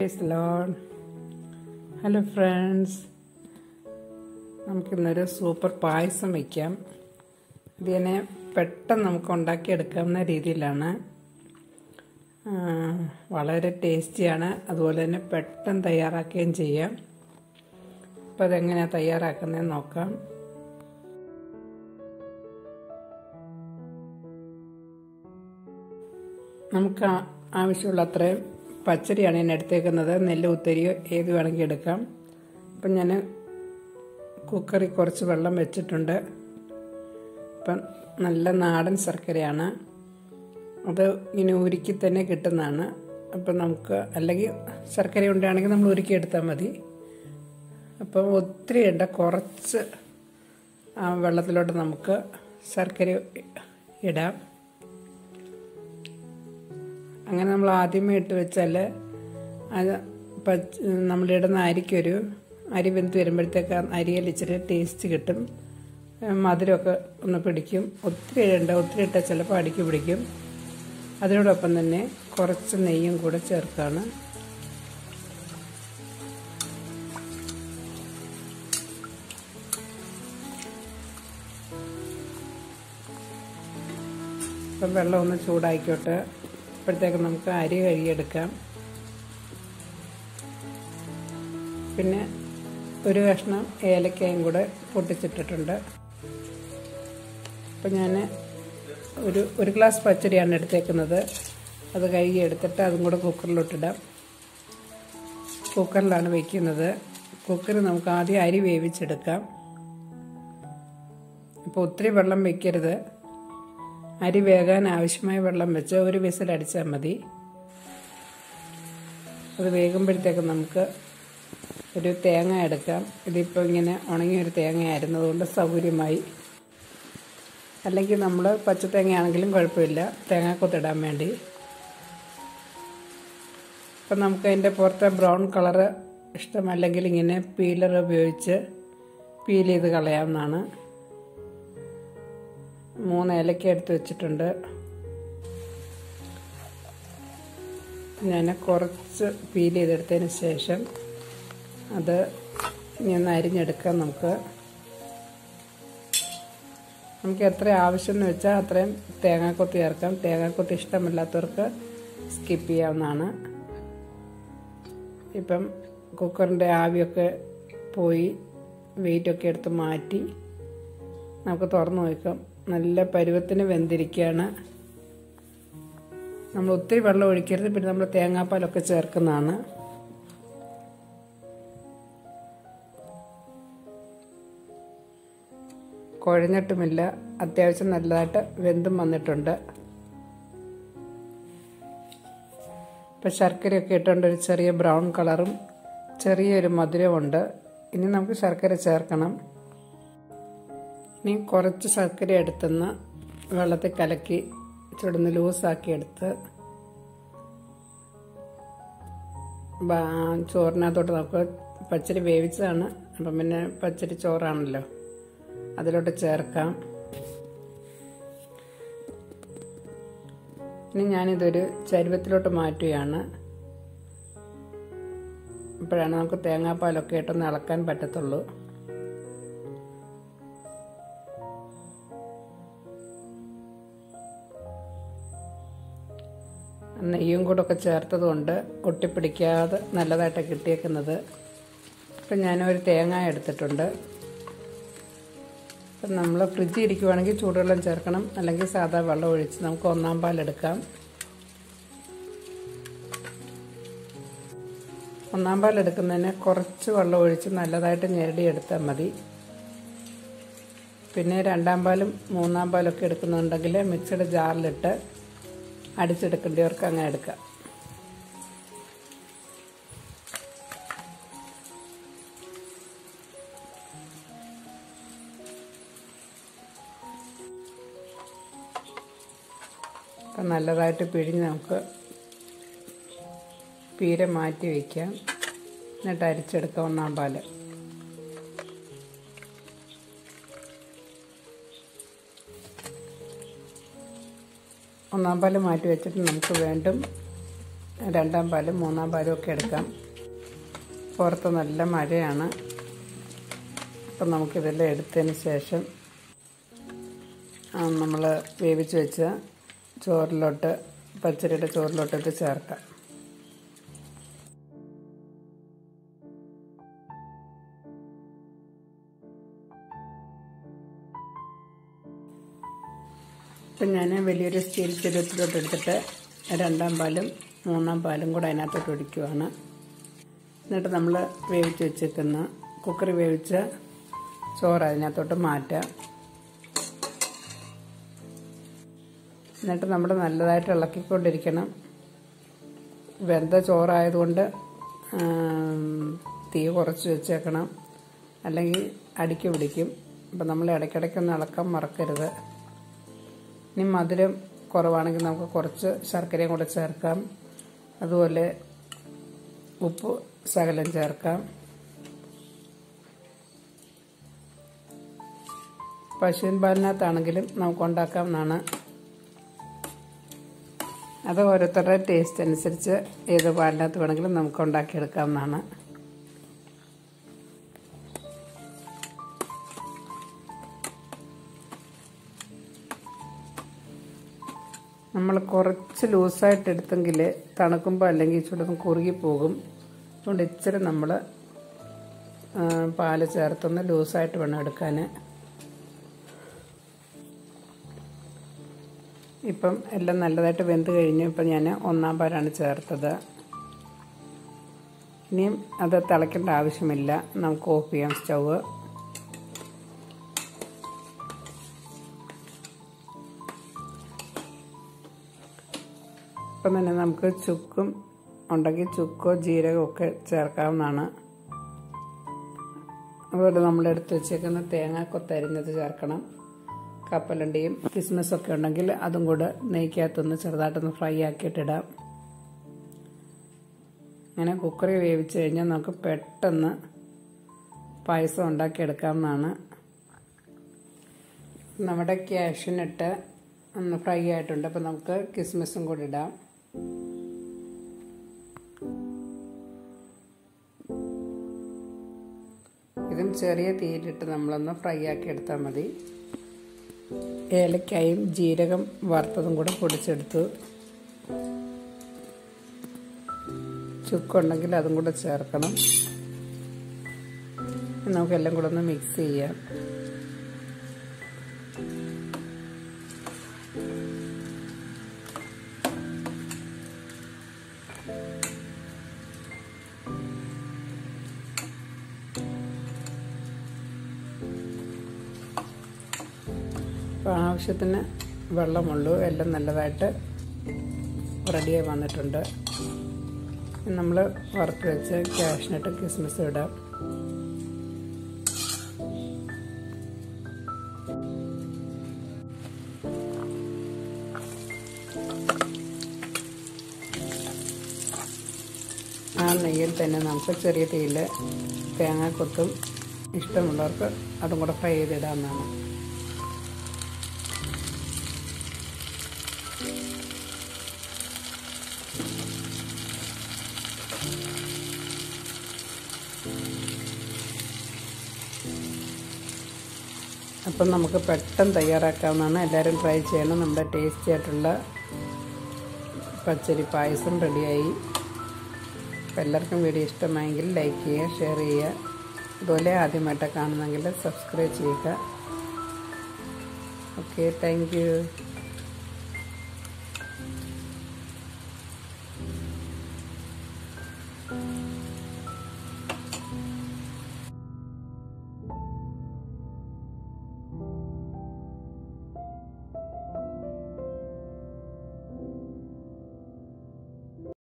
price load hello friends നമുക്കിന്നൊരു super payasam വയ്ക്കാം ഇതിനെ പെട്ടെന്ന് നമുക്ക് ഉണ്ടാക്കിയെടുക്കാവുന്ന രീതിയിലാണ് ആ, വളരെ ടേസ്റ്റിയാണ് അതുപോലെ തന്നെ പെട്ടെന്ന് തയ്യാറാക്കുകയും ചെയ്യാം അപ്പോൾ അതെങ്ങനെയാണ് തയ്യാറാക്കുന്നതെന്ന് നോക്കാം നമുക്ക് ആ- ആവശ്യമുള്ള അത്രയും പച്ചരിയാണ് ഞാൻ എടുത്തേക്കുന്നത് നെല്ല് ഉത്തരിയോ ഏത് വേണമെങ്കിൽ എടുക്കാം അപ്പം ഞാൻ കുക്കറിൽ കുറച്ച് വെള്ളം വെച്ചിട്ടുണ്ട് ഇപ്പം നല്ല നാടൻ ശർക്കരയാണ് അത് ഇങ്ങനെ ഉരുക്കി തന്നെ കിട്ടുന്നതാണ് അപ്പം നമുക്ക് അല്ലെങ്കിൽ ശർക്കര ഉണ്ടാണെങ്കിൽ നമ്മൾ ഉരുക്കി എടുത്താൽ മതി അപ്പം ഒത്തിരി ഇട കുറച്ച് ആ വെള്ളത്തിലോട്ട് നമുക്ക് ശർക്കര ഇടാം അങ്ങനെ നമ്മൾ ആദ്യമേ ഇട്ട് വെച്ചാൽ അത് പച്ച നമ്മളിടുന്ന അരിക്കൊരു അരി വെന്ത് വരുമ്പോഴത്തേക്ക് ആ അരിയിൽ ഇച്ചിരി ടേസ്റ്റ് കിട്ടും ഏഹ് മധുരമൊക്കെ ഒന്ന് പിടിക്കും ഒത്തിരി ഇടണ്ട ഒത്തിരി ഇട്ടാൽ ചിലപ്പോൾ അടിക്ക് പിടിക്കും അതിനോടൊപ്പം തന്നെ കുറച്ച് നെയ്യും കൂടെ ചേർക്കാണ് ഇപ്പം വെള്ളം ഒന്ന് ചൂടായിക്കോട്ടെ അപ്പോഴത്തേക്ക് നമുക്ക് അരി കഴുകിയെടുക്കാം പിന്നെ ഒരു കഷ്ണം ഏലക്കയും കൂടെ പൊട്ടിച്ചിട്ടിട്ടുണ്ട് അപ്പം ഞാൻ ഒരു ഒരു ഗ്ലാസ് പച്ചരിയാണ് എടുത്തേക്കുന്നത് അത് കഴുകി എടുത്തിട്ട് അതും കൂടെ കുക്കറിലോട്ടിടാം കുക്കറിലാണ് വയ്ക്കുന്നത് കുക്കറിൽ നമുക്ക് ആദ്യം അരി വേവിച്ചെടുക്കാം അപ്പോൾ ഒത്തിരി വെള്ളം വെക്കരുത് അരി വേകാൻ ആവശ്യമായ വെള്ളം വെച്ച് ഒരു വിസിൽ അടിച്ചാൽ മതി അത് വേകുമ്പോഴത്തേക്ക് നമുക്ക് ഒരു തേങ്ങ എടുക്കാം ഇതിപ്പോൾ ഇങ്ങനെ ഉണങ്ങിയ ഒരു തേങ്ങയായിരുന്നു അതുകൊണ്ട് സൗകര്യമായി അല്ലെങ്കിൽ നമ്മൾ പച്ചത്തേങ്ങയാണെങ്കിലും കുഴപ്പമില്ല തേങ്ങാക്കൊത്തിടാൻ വേണ്ടി അപ്പം നമുക്ക് അതിൻ്റെ പുറത്തെ ബ്രൗൺ കളറ് ഇഷ്ടമല്ലെങ്കിൽ ഇങ്ങനെ പീലർ ഉപയോഗിച്ച് പീൽ ചെയ്ത് കളയാവുന്നതാണ് മൂന്ന് ഏലക്ക എടുത്ത് വെച്ചിട്ടുണ്ട് ഞാൻ കുറച്ച് പീൽ ചെയ്തെടുത്തതിന് ശേഷം അത് ഇനി അരിഞ്ഞെടുക്കാം നമുക്ക് നമുക്ക് എത്ര ആവശ്യം എന്ന് വെച്ചാൽ അത്രയും തേങ്ങാക്കൊത്തി ചേർക്കാം തേങ്ങാക്കൊത്തി ഇഷ്ടമില്ലാത്തവർക്ക് സ്കിപ്പ് ചെയ്യാവുന്നതാണ് ഇപ്പം കുക്കറിൻ്റെ ആവിയൊക്കെ പോയി വെയിറ്റൊക്കെ എടുത്ത് മാറ്റി നമുക്ക് തുറന്നു നോക്കാം നല്ല പരുവത്തിന് വെന്തിരിക്കുകയാണ് നമ്മൾ ഒത്തിരി വെള്ളം ഒഴിക്കരുത് പിന്നെ നമ്മൾ തേങ്ങാപ്പാലൊക്കെ ചേർക്കുന്നതാണ് കുഴഞ്ഞിട്ടുമില്ല അത്യാവശ്യം നല്ലതായിട്ട് വെന്തും വന്നിട്ടുണ്ട് ഇപ്പം ശർക്കരയൊക്കെ ഇട്ടുകൊണ്ട് ഒരു ചെറിയ ബ്രൗൺ കളറും ചെറിയൊരു മധുരമുണ്ട് ഇനി നമുക്ക് ശർക്കര ചേർക്കണം ഇനി കുറച്ച് ശർക്കര എടുത്തുനിന്ന് വെള്ളത്തിൽ കലക്കി ചുടുന്ന് ലൂസാക്കി എടുത്ത് ബാ- ചോറിനകത്തോട്ട് നമുക്ക് പച്ചരി വേവിച്ചതാണ് അപ്പം പിന്നെ പച്ചരി ചോറാണല്ലോ അതിലോട്ട് ചേർക്കാം ഇനി ഞാനിതൊരു ചരുവത്തിലോട്ട് മാറ്റുകയാണ് ഇപ്പോഴാണ് നമുക്ക് തേങ്ങാപ്പാലൊക്കെ ഇട്ടൊന്ന് ഇളക്കാൻ പറ്റത്തുള്ളൂ നെയ്യും കൂടെ ഒക്കെ ചേർത്തത് കൊണ്ട് ഒട്ടിപ്പിടിക്കാതെ നല്ലതായിട്ട് കിട്ടിയേക്കുന്നത് ഇപ്പം ഞാനൊരു തേങ്ങ എടുത്തിട്ടുണ്ട് ഇപ്പം നമ്മൾ ഫ്രിഡ്ജിൽ ഇരിക്കുവാണെങ്കിൽ ചൂടുവെള്ളം ചേർക്കണം അല്ലെങ്കിൽ സാധാ വെള്ളം ഒഴിച്ച് നമുക്ക് ഒന്നാം പാലെടുക്കാം ഒന്നാം പാൽ എടുക്കുന്നതിന് കുറച്ച് വെള്ളം ഒഴിച്ച് നല്ലതായിട്ട് ഞെരടിയെടുത്താൽ മതി പിന്നെ രണ്ടാം പാലും മൂന്നാം പാലൊക്കെ എടുക്കുന്നുണ്ടെങ്കിൽ മിക്സിയുടെ ജാറിലിട്ട് അടിച്ചെടുക്കേണ്ടവർക്ക് അങ്ങനെ എടുക്കാം അപ്പം നല്ലതായിട്ട് പിഴിഞ്ഞ് നമുക്ക് പീര മാറ്റി വയ്ക്കാം എന്നിട്ട് അരിച്ചെടുക്കാം ഒന്നാം പാല് ഒന്നാം പാല് മാറ്റി വെച്ചിട്ട് നമുക്ക് വീണ്ടും രണ്ടാം പാലും മൂന്നാം പാലും ഒക്കെ എടുക്കാം പുറത്ത് നല്ല മഴയാണ് അപ്പം നമുക്കിതെല്ലാം എടുത്തതിന് ശേഷം നമ്മൾ വേവിച്ച് വെച്ച ചോറിലോട്ട് പച്ചരിയുടെ ചോറിലോട്ട് ഇത് ചേർക്കാം ഇപ്പം ഞാൻ വലിയൊരു സ്റ്റീൽ ചരുവത്തിലോട്ട് എടുത്തിട്ട് രണ്ടാം പാലും മൂന്നാം പാലും കൂടെ അതിനകത്തോട്ട് ഒഴിക്കുവാണ് എന്നിട്ട് നമ്മൾ വേവിച്ച് വെച്ചേക്കുന്ന കുക്കറി വേവിച്ച ചോറ് അതിനകത്തോട്ട് മാറ്റാം എന്നിട്ട് നമ്മൾ നല്ലതായിട്ട് ഇളക്കിക്കൊണ്ടിരിക്കണം വെന്ത ചോറായതുകൊണ്ട് തീ കുറച്ച് വെച്ചേക്കണം അല്ലെങ്കിൽ അടിക്ക് പിടിക്കും അപ്പം നമ്മൾ ഇടയ്ക്കിടയ്ക്കൊന്ന് ഇളക്കാൻ മറക്കരുത് ഇനി മധുരം കുറവാണെങ്കിൽ നമുക്ക് കുറച്ച് ശർക്കരയും കൂടെ ചേർക്കാം അതുപോലെ ഉപ്പ് ശകലം ചേർക്കാം പശുവിൻ പാലിനകത്താണെങ്കിലും നമുക്ക് ഉണ്ടാക്കാവുന്നതാണ് അത് ഓരോരുത്തരുടെ ടേസ്റ്റ് അനുസരിച്ച് ഏത് പാലിനകത്ത് വേണമെങ്കിലും നമുക്ക് ഉണ്ടാക്കിയെടുക്കാവുന്നതാണ് നമ്മൾ കുറച്ച് ലൂസായിട്ട് എടുത്തെങ്കിൽ തണുക്കുമ്പോൾ അല്ലെങ്കിൽ ചുടും കുറുകിപ്പോകും അതുകൊണ്ട് ഇച്ചിരി നമ്മൾ പാല് ചേർത്തൊന്ന് ലൂസായിട്ട് വേണം എടുക്കാൻ ഇപ്പം എല്ലാം നല്ലതായിട്ട് വെന്ത് കഴിഞ്ഞു ഇപ്പം ഞാൻ ഒന്നാം പാലാണ് ചേർത്തത് ഇനിയും അത് തിളയ്ക്കേണ്ട ആവശ്യമില്ല നമുക്ക് ഓഫ് ചെയ്യാം സ്റ്റൗവ് ഇപ്പം തന്നെ നമുക്ക് ചുക്കും ഉണ്ടെങ്കിൽ ചുക്കോ ജീരകമോ ഒക്കെ ചേർക്കാവുന്നതാണ് അതുപോലെ നമ്മൾ എടുത്ത് വെച്ചേക്കുന്ന തേങ്ങാക്കൊത്തരിഞ്ഞത് ചേർക്കണം കപ്പലണ്ടിയും കിസ്മസൊക്കെ ഉണ്ടെങ്കിൽ അതും കൂടെ നെയ്ക്കകത്തൊന്ന് ചെറുതായിട്ടൊന്ന് ഫ്രൈ ആക്കിയിട്ടിടാം അങ്ങനെ കുക്കറി വേവിച്ച് കഴിഞ്ഞാൽ നമുക്ക് പെട്ടെന്ന് പായസം ഉണ്ടാക്കിയെടുക്കാവുന്നതാണ് നമ്മുടെ ക്യാഷിനിട്ട് ഒന്ന് ഫ്രൈ ആയിട്ടുണ്ട് അപ്പോൾ നമുക്ക് കിസ്മിസും കൂടി ഇടാം ഇതും ചെറിയ തീയിലിട്ട് നമ്മളൊന്ന് ഫ്രൈ ആക്കി എടുത്താൽ മതി ഏലക്കായും ജീരകം വറുത്തതും കൂടെ പൊടിച്ചെടുത്തു ചുക്കുണ്ടെങ്കിൽ അതും കൂടെ ചേർക്കണം നമുക്കെല്ലാം കൂടെ ഒന്ന് മിക്സ് ചെയ്യാം അപ്പോൾ ആവശ്യത്തിന് വെള്ളമുള്ളൂ എല്ലാം നല്ലതായിട്ട് റെഡിയായി വന്നിട്ടുണ്ട് നമ്മൾ വറുത്ത് വെച്ച് ക്യാഷിനിട്ട് കിസ്മിസ് ഇടാം ആ നെയ്യിൽ തന്നെ നമുക്ക് ചെറിയ തീയിൽ തേങ്ങാക്കൊത്തും ഇഷ്ടമുള്ളവർക്ക് അതും കൂടെ ഫ്രൈ ചെയ്തിടാവുന്നതാണ് അപ്പം നമുക്ക് പെട്ടെന്ന് തയ്യാറാക്കാവുന്നതാണ് എല്ലാവരും ട്രൈ ചെയ്യണം നമ്മുടെ ടേസ്റ്റി ആയിട്ടുള്ള പച്ചരി പായസം റെഡിയായി അപ്പം എല്ലാവർക്കും വീഡിയോ ഇഷ്ടമായെങ്കിൽ ലൈക്ക് ചെയ്യുക ഷെയർ ചെയ്യുക അതുപോലെ ആദ്യമായിട്ട് കാണുന്നെങ്കിൽ സബ്സ്ക്രൈബ് ചെയ്യുക ഓക്കെ താങ്ക്